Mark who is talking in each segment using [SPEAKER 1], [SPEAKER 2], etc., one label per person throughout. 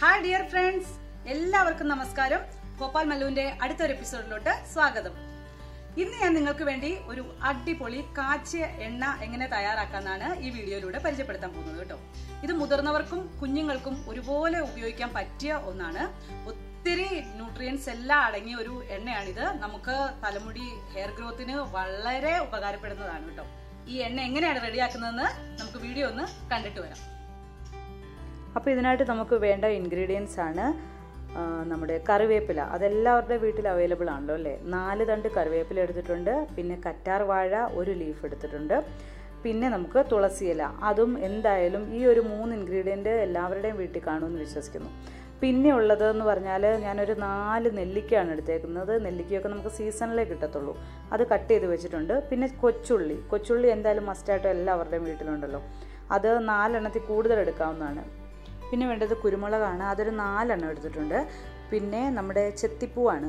[SPEAKER 1] hi dear friends എല്ലാവർക്കും നമസ്കാരം ഗോപാൽ മല്ലുവിന്റെ അടുത്തൊരു എപ്പിസോഡിലോട്ട് സ്വാഗതം ഇന്ന് ഞാൻ നിങ്ങൾക്ക് വേണ്ടി ഒരു അടിപൊളി കാച്ചിയ എണ്ണ എങ്ങനെ തയ്യാറാക്കാന്നാണ് ഈ വീഡിയോയിലൂടെ പരിചയപ്പെടുത്താൻ പോകുന്നത് കേട്ടോ ഇത് മുതിർന്നവർക്കും കുഞ്ഞുങ്ങൾക്കും ഒരുപോലെ ഉപയോഗിക്കാൻ പറ്റിയ ഒന്നാണ് ഒത്തിരി ന്യൂട്രിയൻസ് എല്ലാം അടങ്ങിയ ഒരു എണ്ണയാണിത് നമുക്ക് തലമുടി ഹെയർ ഗ്രോത്തിന് വളരെ ഉപകാരപ്പെടുന്നതാണ് കേട്ടോ ഈ എണ്ണ എങ്ങനെയാണ് റെഡിയാക്കുന്നതെന്ന് നമുക്ക് വീഡിയോ ഒന്ന് കണ്ടിട്ട് വരാം
[SPEAKER 2] അപ്പോൾ ഇതിനായിട്ട് നമുക്ക് വേണ്ട ഇൻഗ്രീഡിയൻസ് ആണ് ആ, നമ്മുടെ കറിവേപ്പില അതെല്ലാവരുടെ വീട്ടിൽ അവൈലബിൾ ആണല്ലോ അല്ലേ നാല് തണ്ട് കറിവേപ്പില എടുത്തിട്ടുണ്ട് പിന്നെ കറ്റാർ വാഴ ഒരു ലീഫ് എടുത്തിട്ടുണ്ട് പിന്നെ നമുക്ക് തുളസി ഇല അതും എന്തായാലും ഈ ഒരു മൂന്ന് ഇൻഗ്രീഡിയൻറ്റ് എല്ലാവരുടെയും വീട്ടിൽ കാണുമെന്ന് വിശ്വസിക്കുന്നു പിന്നെ ഉള്ളത് എന്ന് പറഞ്ഞാൽ ഞാനൊരു നാല് നെല്ലിക്കയാണ് എടുത്തേക്കുന്നത് നെല്ലിക്കയൊക്കെ നമുക്ക് സീസണിലേ കിട്ടത്തുള്ളൂ അത് കട്ട് ചെയ്ത് വെച്ചിട്ടുണ്ട് പിന്നെ കൊച്ചുള്ളി കൊച്ചുള്ളി എന്തായാലും മസ്റ്റായിട്ടും എല്ലാവരുടെയും വീട്ടിലുണ്ടല്ലോ അത് നാലെണ്ണത്തിൽ കൂടുതൽ എടുക്കാവുന്നതാണ് പിന്നെ വേണ്ടത് കുരുമുളകാണ് അതൊരു നാലെണ്ണം എടുത്തിട്ടുണ്ട് പിന്നെ നമ്മുടെ ചെത്തിപ്പൂവാണ്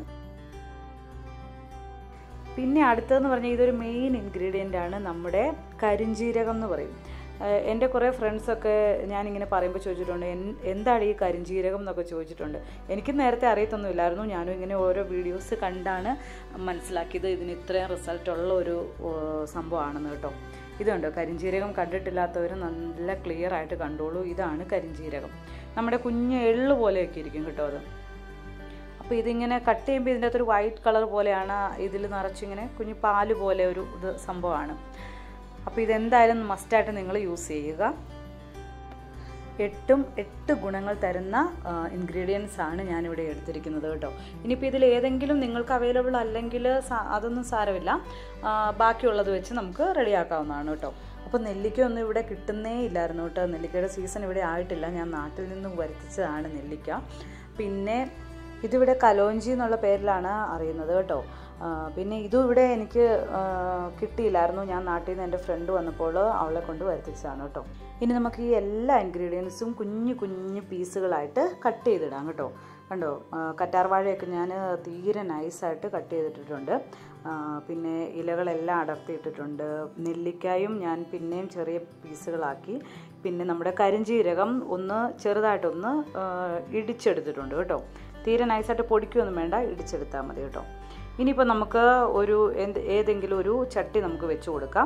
[SPEAKER 2] പിന്നെ അടുത്തതെന്ന് പറഞ്ഞാൽ ഇതൊരു മെയിൻ ഇൻഗ്രീഡിയൻ്റ് ആണ് നമ്മുടെ കരിഞ്ജീരകം എന്ന് പറയും ഏഹ് എൻ്റെ കുറേ ഫ്രണ്ട്സൊക്കെ ഞാനിങ്ങനെ പറയുമ്പോൾ ചോദിച്ചിട്ടുണ്ട് "എൻ- എന്താണ് ഈ കരിഞ്ജീരകം എന്നൊക്കെ ചോദിച്ചിട്ടുണ്ട് എനിക്ക് നേരത്തെ അറിയത്തൊന്നുമില്ലായിരുന്നു ഞാനും ഇങ്ങനെ ഓരോ വീഡിയോസ് കണ്ടാണ് മനസ്സിലാക്കിയത് ഇതിന് ഇത്രയും റിസൾട്ട് ഉള്ള ഒരു ഏഹ് സംഭവമാണെന്ന് കേട്ടോ ഇതുണ്ടോ കരിഞ്ജീരകം കണ്ടിട്ടില്ലാത്തവർ നല്ല ക്ലിയർ ആയിട്ട് കണ്ടോളൂ ഇതാണ് കരിഞ്ജീരകം നമ്മുടെ കുഞ്ഞ് എള്ള് പോലെയൊക്കെ ഇരിക്കും കേട്ടോ അത് അപ്പോൾ ഇതിങ്ങനെ കട്ട് ചെയ്യുമ്പോൾ ഇതിൻ്റെ അകത്തൊരു വൈറ്റ് കളർ പോലെയാണ് ഇതിൽ നിറച്ചിങ്ങനെ കുഞ്ഞു പാല് പോലെ ഒരു ഇത് സംഭവമാണ് അപ്പോൾ ഇതെന്തായാലും മസ്റ്റായിട്ട് നിങ്ങൾ യൂസ് ചെയ്യുക എട്ടും എട്ട് ഗുണങ്ങൾ തരുന്ന ഇൻഗ്രീഡിയൻസ് ആണ് ഞാനിവിടെ എടുത്തിരിക്കുന്നത് കേട്ടോ ഇനിയിപ്പോൾ ഇതിൽ ഏതെങ്കിലും നിങ്ങൾക്ക് അവൈലബിൾ അല്ലെങ്കിൽ സ- അതൊന്നും സാരമില്ല ആ, ബാക്കിയുള്ളത് വെച്ച് നമുക്ക് റെഡിയാക്കാവുന്നതാണ് കേട്ടോ അപ്പോൾ നെല്ലിക്ക ഒന്നും ഇവിടെ കിട്ടുന്നേ ഇല്ലായിരുന്നു കേട്ടോ നെല്ലിക്കയുടെ സീസൺ ഇവിടെ ആയിട്ടില്ല ഞാൻ നാട്ടിൽ നിന്നും വരുത്തിച്ചതാണ് നെല്ലിക്ക പിന്നെ ഇതിവിടെ കലോഞ്ചി എന്നുള്ള പേരിലാണ് അറിയുന്നത് കേട്ടോ ആ, പിന്നെ ഇതും ഇവിടെ എനിക്ക് ആ, കിട്ടിയില്ലായിരുന്നു ഞാൻ നാട്ടിൽ നിന്ന് എൻ്റെ ഫ്രണ്ട് വന്നപ്പോൾ അവളെ കൊണ്ട് വരുത്തിച്ചതാണ് കേട്ടോ ഇനി നമുക്ക് ഈ എല്ലാ ഇൻഗ്രീഡിയൻസും കുഞ്ഞു കുഞ്ഞു പീസുകളായിട്ട് കട്ട് ചെയ്തിടാം കേട്ടോ കണ്ടോ ആ, കറ്റാർവാഴയൊക്കെ ഞാൻ തീരെ നൈസായിട്ട് കട്ട് ചെയ്തിട്ടിട്ടുണ്ട് ആ, പിന്നെ ഇലകളെല്ലാം അടർത്തിയിട്ടിട്ടുണ്ട് നെല്ലിക്കായും ഞാൻ പിന്നെയും ചെറിയ പീസുകളാക്കി പിന്നെ നമ്മുടെ കരിഞ്ജീരകം ഒന്ന് ചെറുതായിട്ടൊന്ന് ആ, ഇടിച്ചെടുത്തിട്ടുണ്ട് കേട്ടോ തീരെ നൈസായിട്ട് പൊടിക്കുകയൊന്നും വേണ്ട ഇടിച്ചെടുത്താൽ മതി കേട്ടോ ഇനിയിപ്പോൾ നമുക്ക് ഒരു എന്ത് ഏതെങ്കിലും ഒരു ചട്ടി നമുക്ക് വെച്ച് കൊടുക്കാം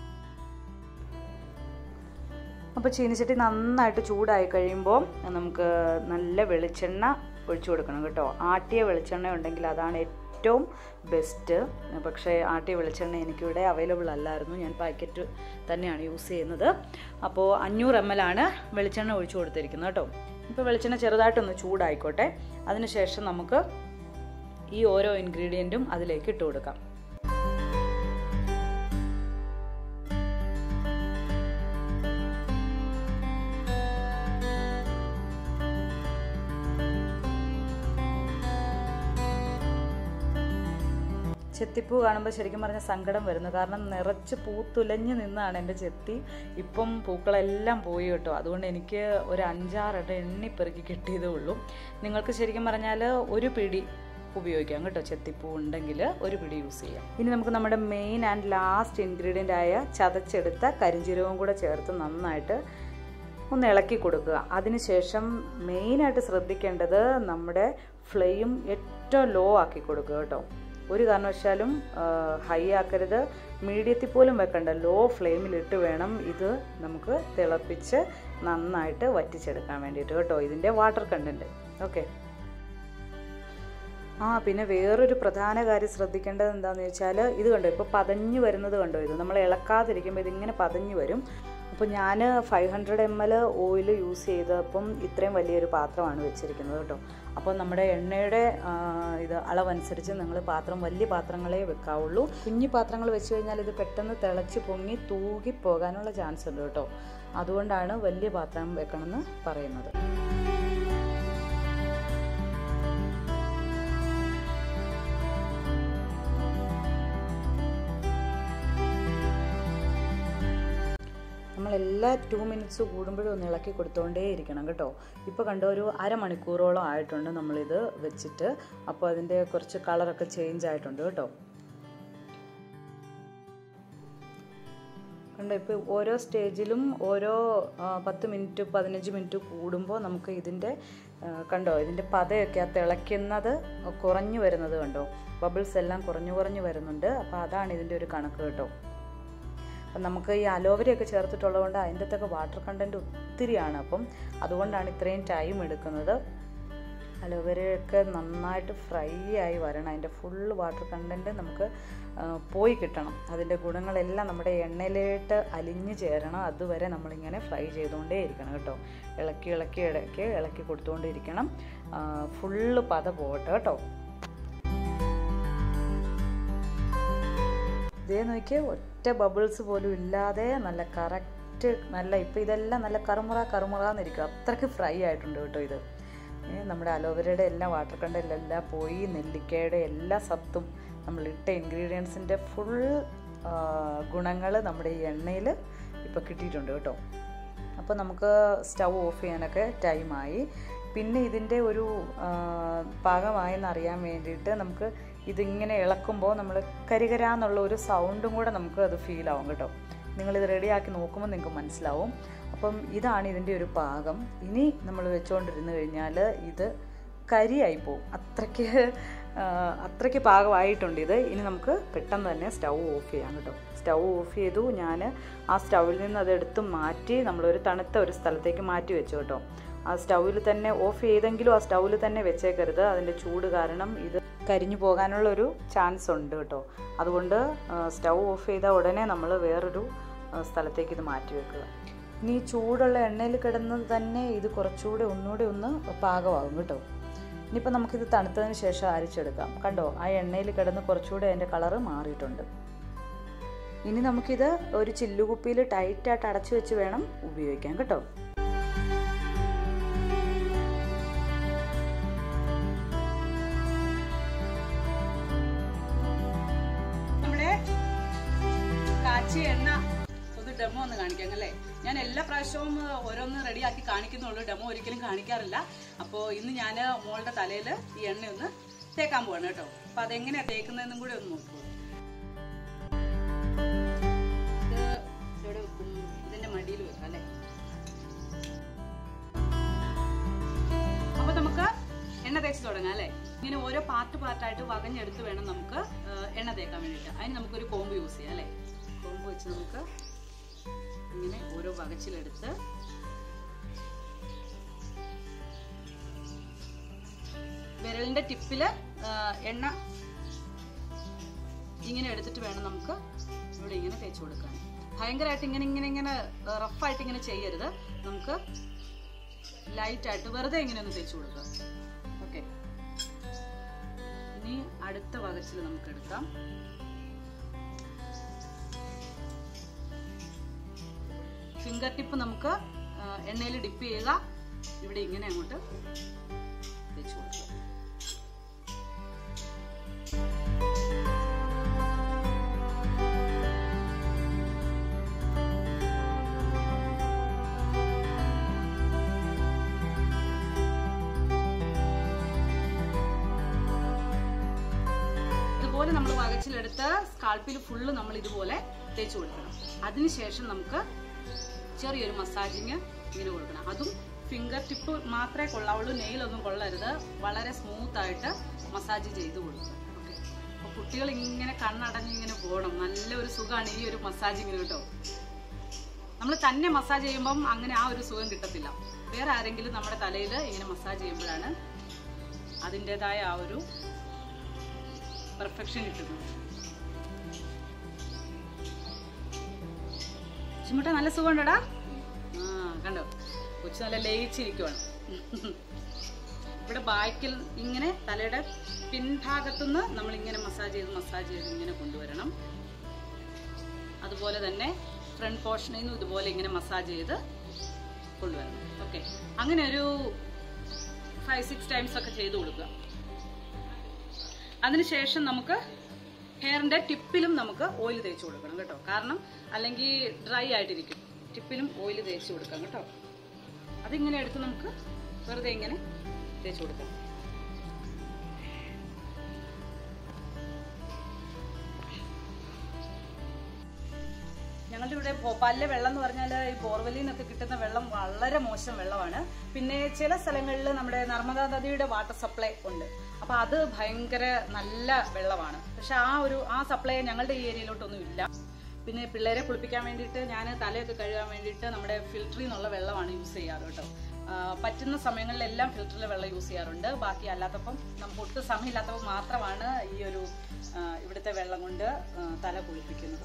[SPEAKER 2] അപ്പോൾ ചീനിച്ചട്ടി നന്നായിട്ട് ചൂടായി കഴിയുമ്പോൾ നമുക്ക് നല്ല വെളിച്ചെണ്ണ ഒഴിച്ചു കൊടുക്കണം കേട്ടോ ആട്ടിയ വെളിച്ചെണ്ണ ഉണ്ടെങ്കിൽ അതാണ് ഏറ്റവും ബെസ്റ്റ് പക്ഷേ ആട്ടിയ വെളിച്ചെണ്ണ എനിക്കിവിടെ അവൈലബിൾ അല്ലായിരുന്നു ഞാൻ പാക്കറ്റ് തന്നെയാണ് യൂസ് ചെയ്യുന്നത് അപ്പോൾ അഞ്ഞൂറ് എം എൽ ആണ് വെളിച്ചെണ്ണ ഒഴിച്ചു കൊടുത്തിരിക്കുന്നത് കേട്ടോ ഇപ്പോൾ വെളിച്ചെണ്ണ ചെറുതായിട്ടൊന്ന് ചൂടായിക്കോട്ടെ അതിനുശേഷം നമുക്ക് ഈ ഓരോ ഇൻഗ്രീഡിയൻറ്റും അതിലേക്ക് ഇട്ട് കൊടുക്കാം ചെത്തിപ്പൂ കാണുമ്പോൾ ശരിക്കും പറഞ്ഞാൽ സങ്കടം വരുന്നു കാരണം നിറച്ച് പൂത്തുലഞ്ഞ് നിന്നാണ് എൻ്റെ ചെത്തി ഇപ്പം പൂക്കളെല്ലാം പോയി കേട്ടോ അതുകൊണ്ട് എനിക്ക് ഒരു അഞ്ചാറെണ്ണം എണ്ണിപ്പെറുക്കി കിട്ടിയതേ ഉള്ളൂ നിങ്ങൾക്ക് ശരിക്കും പറഞ്ഞാൽ ഒരു പിടി ഉപയോഗിക്കാം കേട്ടോ ചെത്തിപ്പൂ ഉണ്ടെങ്കിൽ ഒരു പിടി യൂസ് ചെയ്യാം ഇനി നമുക്ക് നമ്മുടെ മെയിൻ ആൻഡ് ലാസ്റ്റ് ഇൻഗ്രീഡിയൻ്റ് ആയ ചതച്ചെടുത്ത കരിഞ്ജീരകവും കൂടെ ചേർത്ത് നന്നായിട്ട് ഒന്ന് ഇളക്കി കൊടുക്കുക അതിനുശേഷം മെയിനായിട്ട് ശ്രദ്ധിക്കേണ്ടത് നമ്മുടെ ഫ്ലെയിം ഏറ്റവും ലോ ആക്കി കൊടുക്കുക കേട്ടോ ഒരു കാരണവശാലും ഹൈ ആക്കരുത് മീഡിയത്തിൽ പോലും വെക്കണ്ട ലോ ഫ്ലെയിമിലിട്ട് വേണം ഇത് നമുക്ക് തിളപ്പിച്ച് നന്നായിട്ട് വറ്റിച്ചെടുക്കാൻ വേണ്ടിയിട്ട് കേട്ടോ ഇതിൻ്റെ വാട്ടർ കണ്ടൻറ്റ് ഓക്കെ ആ പിന്നെ വേറൊരു പ്രധാന കാര്യം ശ്രദ്ധിക്കേണ്ടത് എന്താണെന്ന് വെച്ചാൽ ഇത് കണ്ടോ ഇപ്പോൾ പതഞ്ഞു വരുന്നത് കണ്ടോ ഇത് നമ്മൾ ഇളക്കാതിരിക്കുമ്പോൾ ഇതിങ്ങനെ പതഞ്ഞു വരും അപ്പോൾ ഞാൻ five hundred M L oil use ചെയ്തപ്പം ഇത്രയും വലിയൊരു പാത്രമാണ് വെച്ചിരിക്കുന്നത് കേട്ടോ അപ്പോൾ നമ്മുടെ എണ്ണയുടെ ആ, ഇത് അളവനുസരിച്ച് നിങ്ങൾ പാത്രം വലിയ പാത്രങ്ങളെ വെക്കാവുള്ളൂ കുഞ്ഞു പാത്രങ്ങൾ വെച്ച് കഴിഞ്ഞാൽ ഇത് പെട്ടെന്ന് തിളച്ച് പൊങ്ങി തൂകി പോകാനുള്ള ചാൻസ് ഉണ്ട് കേട്ടോ അതുകൊണ്ടാണ് വലിയ പാത്രം വെക്കണമെന്ന് പറയുന്നത് നമ്മൾ എല്ലാ ടു മിനിറ്റ്സ് കൂടുമ്പോഴും ഒന്ന് ഇളക്കി കൊടുത്തുകൊണ്ടേ ഇരിക്കണം കേട്ടോ ഇപ്പോൾ കണ്ട ഒരു അരമണിക്കൂറോളം ആയിട്ടുണ്ട് നമ്മളിത് വെച്ചിട്ട് അപ്പോൾ അതിൻ്റെ കുറച്ച് കളറൊക്കെ ചേഞ്ച് ആയിട്ടുണ്ട് കേട്ടോ ഉണ്ട് ഇപ്പോൾ ഓരോ സ്റ്റേജിലും ഓരോ ആ, പത്ത് മിനിറ്റ് പതിനഞ്ച് മിനിറ്റ് കൂടുമ്പോൾ നമുക്ക് ഇതിൻ്റെ ആ, കണ്ടോ ഇതിൻ്റെ പതയൊക്കെ ആ തിളയ്ക്കുന്നത് കുറഞ്ഞു വരുന്നത് കണ്ടോ ബബിൾസ് എല്ലാം കുറഞ്ഞു കുറഞ്ഞു വരുന്നുണ്ട് അപ്പോൾ അതാണ് ഇതിൻ്റെ ഒരു കണക്ക് കേട്ടോ അപ്പം നമുക്ക് ഈ അലോവരയൊക്കെ ചേർത്തിട്ടുള്ളതുകൊണ്ട് അതിൻ്റെ അകത്തൊക്കെ വാട്ടർ കണ്ടൻറ്റ് ഒത്തിരിയാണ് അപ്പം അതുകൊണ്ടാണ് ഇത്രയും ടൈം എടുക്കുന്നത് അലോവേരയൊക്കെ നന്നായിട്ട് ഫ്രൈ ആയി വരണം അതിൻ്റെ ഫുൾ വാട്ടർ കണ്ടൻറ്റ് നമുക്ക് ആ, പോയി കിട്ടണം അതിൻ്റെ ഗുണങ്ങളെല്ലാം നമ്മുടെ എണ്ണയിലോട്ട് അലിഞ്ഞു ചേരണം അതുവരെ നമ്മളിങ്ങനെ ഫ്രൈ ചെയ്തുകൊണ്ടേ ഇരിക്കണം കേട്ടോ ഇളക്കി ഇളക്കി ഇടയ്ക്ക് ഇളക്കി കൊടുത്തുകൊണ്ടിരിക്കണം ഫുള്ള് പത പോകട്ടെ കേട്ടോ ഇതേ നോക്കിയാൽ ഒറ്റ ബബിൾസ് പോലും ഇല്ലാതെ നല്ല കറക്റ്റ് നല്ല ഇപ്പം ഇതെല്ലാം നല്ല കറുമുറ കറുമുറാന്നിരിക്കും അത്രയ്ക്ക് ഫ്രൈ ആയിട്ടുണ്ട് കേട്ടോ ഇത് ഏ, നമ്മുടെ അലോവേരയുടെ എല്ലാം വാട്ടർ കണ്ടലെല്ലാം പോയി നെല്ലിക്കയുടെ എല്ലാ സത്തും നമ്മളിട്ട ഇൻഗ്രീഡിയൻസിൻ്റെ ഫുൾ ഗുണങ്ങൾ നമ്മുടെ ഈ എണ്ണയിൽ ഇപ്പോൾ കിട്ടിയിട്ടുണ്ട് കേട്ടോ അപ്പോൾ നമുക്ക് സ്റ്റൗ ഓഫ് ചെയ്യാനൊക്കെ ടൈമായി പിന്നെ ഇതിൻ്റെ ഒരു ആ, പാകമായെന്ന് അറിയാൻ വേണ്ടിയിട്ട് നമുക്ക് ഇതിങ്ങനെ ഇളക്കുമ്പോൾ നമ്മൾ കരികരാന്നുള്ള ഒരു സൗണ്ടും കൂടെ നമുക്ക് അത് ഫീൽ ആവും കേട്ടോ നിങ്ങളിത് റെഡിയാക്കി നോക്കുമ്പോൾ നിങ്ങൾക്ക് മനസ്സിലാവും അപ്പം ഇതാണ് ഇതിൻ്റെ ഒരു പാകം ഇനി നമ്മൾ വെച്ചുകൊണ്ടിരുന്ന് കഴിഞ്ഞാൽ ഇത് കരിയായി പോവും അത്രയ്ക്ക് ആ, അത്രയ്ക്ക് പാകമായിട്ടുണ്ട് ഇത് ഇനി നമുക്ക് പെട്ടെന്ന് തന്നെ സ്റ്റൗ ഓഫ് ചെയ്യാം കേട്ടോ സ്റ്റൗ ഓഫ് ചെയ്തു ഞാൻ ആ സ്റ്റൗവിൽ നിന്ന് അത് എടുത്ത് മാറ്റി നമ്മളൊരു തണുത്ത ഒരു സ്ഥലത്തേക്ക് മാറ്റി വെച്ചു കേട്ടോ ആ സ്റ്റൗവിൽ തന്നെ ഓഫ് ചെയ്തെങ്കിലും ആ സ്റ്റൗവിൽ തന്നെ വെച്ചേക്കരുത് അതിൻ്റെ ചൂട് കാരണം ഇത് കരിഞ്ഞു പോകാനുള്ളൊരു ചാൻസ് ഉണ്ട് കേട്ടോ അതുകൊണ്ട് സ്റ്റൗ ഓഫ് ചെയ്ത ഉടനെ നമ്മൾ വേറൊരു ആ, സ്ഥലത്തേക്ക് ഇത് മാറ്റി വെക്കുക ഇനി ഈ ചൂടുള്ള എണ്ണയിൽ കിടന്നത് തന്നെ ഇത് കുറച്ചുകൂടെ ഒന്നുകൂടെ ഒന്ന് പാകമാകും കേട്ടോ ഇനിയിപ്പോൾ നമുക്കിത് തണുത്തതിന് ശേഷം അരിച്ചെടുക്കാം കണ്ടോ ആ എണ്ണയിൽ കിടന്ന് കുറച്ചുകൂടെ അതിൻ്റെ കളറ് മാറിയിട്ടുണ്ട് ഇനി നമുക്കിത് ഒരു ചില്ലുകുപ്പിയിൽ ടൈറ്റായിട്ട് അടച്ചു വെച്ച് വേണം ഉപയോഗിക്കാൻ കേട്ടോ
[SPEAKER 1] നമ്മുടെ കാച്ചിയ എണ്ണ ഒന്ന് ഡെമോ ഒന്ന് കാണിക്കാം അല്ലേ ഞാൻ എല്ലാ പ്രാവശ്യവും ഓരോന്ന് റെഡിയാക്കി കാണിക്കുന്നുള്ളൂ ഡെമോ ഒരിക്കലും കാണിക്കാറില്ല അപ്പോൾ ഇന്ന് ഞാൻ മോളുടെ തലയിൽ ഈ എണ്ണ ഒന്ന് തേക്കാൻ പോവാണ് കേട്ടോ അപ്പൊ അതെങ്ങനെയാ തേക്കുന്നതെന്നും കൂടി ഒന്ന് നോക്കൂ ഇത് ഇവിടെ വെക്കും ഇതിന്റെ മടിയിൽ വെക്കാം അല്ലേ അപ്പൊ നമുക്ക് എണ്ണ തേച്ച് തുടങ്ങാം അല്ലേ ഇങ്ങനെ ഓരോ പാർട്ട് പാർട്ടായിട്ട് വകഞ്ഞെടുത്ത് വേണം നമുക്ക് ആ, എണ്ണ തേക്കാൻ വേണ്ടിയിട്ട് അതിന് നമുക്കൊരു കോമ്പ് യൂസ് ചെയ്യാം അല്ലേ കോമ്പ് വെച്ച് നമുക്ക് ഇങ്ങനെ ഓരോ വകച്ചിലെടുത്ത് വിരലിന്റെ ടിപ്പില് ആ, എണ്ണ ഇങ്ങനെ എടുത്തിട്ട് വേണം നമുക്ക് ഇവിടെ ഇങ്ങനെ തേച്ച് കൊടുക്കാൻ ഭയങ്കരമായിട്ട് ഇങ്ങനെ ഇങ്ങനെ ഇങ്ങനെ റഫായിട്ട് ഇങ്ങനെ ചെയ്യരുത് നമുക്ക് ലൈറ്റ് ആയിട്ട് വെറുതെ ഇങ്ങനെ ഒന്ന് തേച്ച് കൊടുക്കുക ഓക്കെ ഇനി അടുത്ത വകച്ചിൽ നമുക്ക് എടുക്കാം ഫിംഗർ ടിപ്പ് നമുക്ക് എണ്ണയിൽ ഡിപ്പ് ചെയ്യുക ഇവിടെ ഇങ്ങനെ അങ്ങോട്ട് തേച്ച് കൊടുക്കുക ഇതുപോലെ നമ്മൾ വകച്ചിലെടുത്ത് സ്കാൾപ്പിൽ ഫുള്ള് നമ്മൾ ഇതുപോലെ തേച്ച് കൊടുക്കണം അതിനുശേഷം നമുക്ക് ചെറിയൊരു മസാജിങ് ഇങ്ങനെ കൊടുക്കണം അതും ഫിംഗർ ടിപ്പ് മാത്രമേ കൊള്ളാവുള്ളൂ നെയിലൊന്നും കൊള്ളരുത് വളരെ സ്മൂത്ത് ആയിട്ട് മസാജ് ചെയ്ത് കൊടുക്കുക ഓക്കെ അപ്പോൾ കുട്ടികൾ ഇങ്ങനെ കണ്ണടഞ്ഞ് ഇങ്ങനെ പോകണം നല്ലൊരു സുഖമാണ് ഈ ഒരു മസാജിങ്ങിന് കേട്ടോ നമ്മൾ തന്നെ മസാജ് ചെയ്യുമ്പം അങ്ങനെ ആ ഒരു സുഖം കിട്ടത്തില്ല വേറെ ആരെങ്കിലും നമ്മുടെ തലയിൽ ഇങ്ങനെ മസാജ് ചെയ്യുമ്പോഴാണ് അതിൻ്റെതായ ആ ഒരു പെർഫെക്ഷൻ കിട്ടുന്നത് ചുമട്ട നല്ല സുഖമുണ്ടോടാ ആ കണ്ടോ കൊച്ചു നല്ല ലയിച്ചിരിക്കുവാണ് ഇവിടെ ബാക്കിൽ ഇങ്ങനെ തലയുടെ പിൻഭാഗത്തുനിന്ന് നമ്മൾ ഇങ്ങനെ മസാജ് ചെയ്ത് മസാജ് ചെയ്ത് ഇങ്ങനെ കൊണ്ടുവരണം അതുപോലെ തന്നെ ഫ്രണ്ട് പോർഷനിൽ നിന്നും ഇതുപോലെ ഇങ്ങനെ മസാജ് ചെയ്ത് കൊണ്ടുവരണം ഓക്കെ അങ്ങനെ ഒരു ഫൈവ് സിക്സ് ടൈംസ് ഒക്കെ ചെയ്ത് കൊടുക്കുക അതിനുശേഷം നമുക്ക് ഹെയറിന്റെ ടിപ്പിലും നമുക്ക് ഓയിൽ തേച്ച് കൊടുക്കണം കേട്ടോ കാരണം അല്ലെങ്കിൽ ഡ്രൈ ആയിട്ടിരിക്കും ടിപ്പിലും ഓയിൽ തേച്ച് കൊടുക്കാം കേട്ടോ അതിങ്ങനെ എടുത്ത് നമുക്ക് വെറുതെ ഇങ്ങനെ തേച്ച് കൊടുക്കാം ഞങ്ങളുടെ ഇവിടെ ഭോപ്പാലിലെ വെള്ളം എന്ന് പറഞ്ഞാൽ ഈ ബോർവെല്ലിൽ നിന്നൊക്കെ കിട്ടുന്ന വെള്ളം വളരെ മോശം വെള്ളമാണ് പിന്നെ ചില സ്ഥലങ്ങളിൽ നമ്മുടെ നർമ്മദാ നദിയുടെ വാട്ടർ സപ്ലൈ ഉണ്ട് അപ്പൊ അത് ഭയങ്കര നല്ല വെള്ളമാണ് പക്ഷെ ആ ഒരു ആ സപ്ലൈ ഞങ്ങളുടെ ഈ ഏരിയയിലോട്ടൊന്നും ഇല്ല പിന്നെ പിള്ളേരെ കുളിപ്പിക്കാൻ വേണ്ടിയിട്ട് ഞാൻ തലയൊക്കെ കഴുകാൻ വേണ്ടിയിട്ട് നമ്മുടെ ഫിൽറ്ററിൽ നിന്നുള്ള വെള്ളമാണ് യൂസ് ചെയ്യാറ് കേട്ടോ ആ, പറ്റുന്ന സമയങ്ങളിലെല്ലാം ഫിൽറ്ററിലെ വെള്ളം യൂസ് ചെയ്യാറുണ്ട് ബാക്കി അല്ലാത്തപ്പം നമുക്ക് ഒട്ടും സമയമില്ലാത്തപ്പോൾ മാത്രമാണ് ഈ ഒരു ആ, ഇവിടുത്തെ വെള്ളം കൊണ്ട് ആ, തല കുളിപ്പിക്കുന്നത്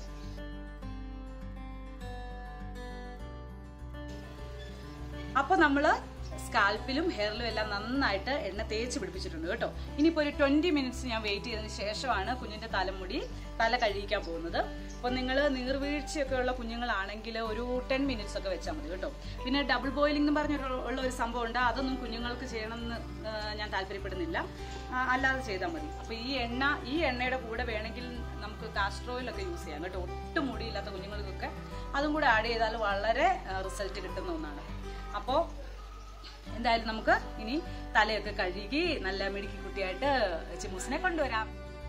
[SPEAKER 1] അപ്പൊ നമ്മള് സ്കാൽപ്പിലും ഹെയറിലും എല്ലാം നന്നായിട്ട് എണ്ണ തേച്ച് പിടിപ്പിച്ചിട്ടുണ്ട് കേട്ടോ ഇനിയിപ്പോ ഒരു ട്വന്റി മിനിറ്റ്സ് ഞാൻ വെയിറ്റ് ചെയ്തതിന് ശേഷമാണ് കുഞ്ഞിന്റെ തലമുടി തല കഴുകിക്കാൻ പോകുന്നത് അപ്പൊ നിങ്ങൾ നീർവീഴ്ചയൊക്കെ ഉള്ള കുഞ്ഞുങ്ങളാണെങ്കിൽ ഒരു ടെൻ മിനിറ്റ്സ് ഒക്കെ വെച്ചാൽ മതി കേട്ടോ പിന്നെ ഡബിൾ ബോയിലിംഗ് എന്ന് പറഞ്ഞ ഉള്ള ഒരു സംഭവം ഉണ്ട് അതൊന്നും കുഞ്ഞുങ്ങൾക്ക് ചെയ്യണമെന്ന് ആ, ഞാൻ താല്പര്യപ്പെടുന്നില്ല ആ, അല്ലാതെ ചെയ്താൽ മതി അപ്പൊ ഈ എണ്ണ ഈ എണ്ണയുടെ കൂടെ വേണമെങ്കിൽ നമുക്ക് കാസ്റ്റർ ഓയിലൊക്കെ യൂസ് ചെയ്യാം കേട്ടോ ഒട്ടും മുടിയില്ലാത്ത കുഞ്ഞുങ്ങൾക്കൊക്കെ അതും കൂടെ ആഡ് ചെയ്താൽ വളരെ റിസൾട്ട് കിട്ടുന്ന ഒന്നാണ് അപ്പോൾ എന്തായാലും നമുക്ക് ഇനി തലയൊക്കെ കഴുകി നല്ല മിടുക്കി കുട്ടിയായിട്ട് ചിമ്മൂസിനെ കൊണ്ടുവരാം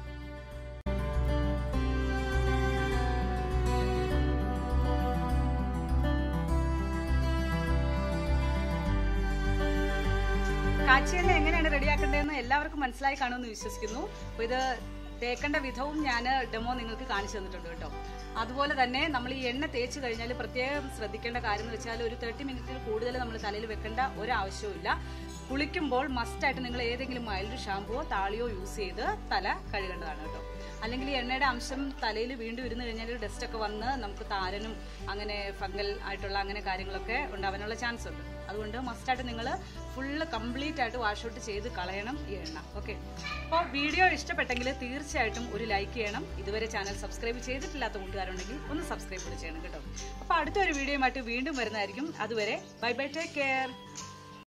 [SPEAKER 1] കാച്ചിയെണ്ണ എങ്ങനെയാണ് റെഡിയാക്കേണ്ടതെന്ന് എല്ലാവർക്കും മനസ്സിലായി കാണുമെന്ന് വിശ്വസിക്കുന്നു അപ്പൊ ഇത് തേക്കേണ്ട വിധവും ഞാൻ ഡെമോ നിങ്ങൾക്ക് കാണിച്ചു തന്നിട്ടുണ്ട് കേട്ടോ അതുപോലെ തന്നെ നമ്മൾ ഈ എണ്ണ തേച്ച് കഴിഞ്ഞാൽ പ്രത്യേകം ശ്രദ്ധിക്കേണ്ട കാര്യം എന്ന് വെച്ചാൽ ഒരു തേർട്ടി മിനിറ്റിൽ കൂടുതൽ നമ്മൾ തലയിൽ വെക്കേണ്ട ഒരാവശ്യവുമില്ല കുളിക്കുമ്പോൾ മസ്റ്റായിട്ട് നിങ്ങൾ ഏതെങ്കിലും മൈൽഡ് ഷാമ്പുവോ താളിയോ യൂസ് ചെയ്ത് തല കഴുകേണ്ടതാണ് കേട്ടോ അല്ലെങ്കിൽ ഈ എണ്ണയുടെ അംശം തലയിൽ വീണ്ടും ഇരുന്ന് കഴിഞ്ഞാൽ ഡസ്റ്റ് ഒക്കെ വന്ന് നമുക്ക് താരനും അങ്ങനെ ഫംഗൽ ആയിട്ടുള്ള അങ്ങനെ കാര്യങ്ങളൊക്കെ ഉണ്ടാവാനുള്ള ചാൻസ് ഉണ്ട് അതുകൊണ്ട് മസ്റ്റായിട്ട് നിങ്ങൾ ഫുള്ള് കംപ്ലീറ്റ് ആയിട്ട് വാഷ് ഔട്ട് ചെയ്ത് കളയണം ഈ എണ്ണ ഓക്കെ അപ്പോൾ വീഡിയോ ഇഷ്ടപ്പെട്ടെങ്കിൽ തീർച്ചയായിട്ടും ഒരു ലൈക്ക് ചെയ്യണം ഇതുവരെ ചാനൽ സബ്സ്ക്രൈബ് ചെയ്തിട്ടില്ലാത്ത കൂട്ടുകാരുണ്ടെങ്കിൽ ഒന്ന് സബ്സ്ക്രൈബ് കൂടി ചെയ്യണം കേട്ടോ അപ്പോൾ അടുത്തൊരു വീഡിയോയുമായിട്ട് വീണ്ടും വരുന്നതായിരിക്കും അതുവരെ ബൈ ബൈ ടേക്ക് കെയർ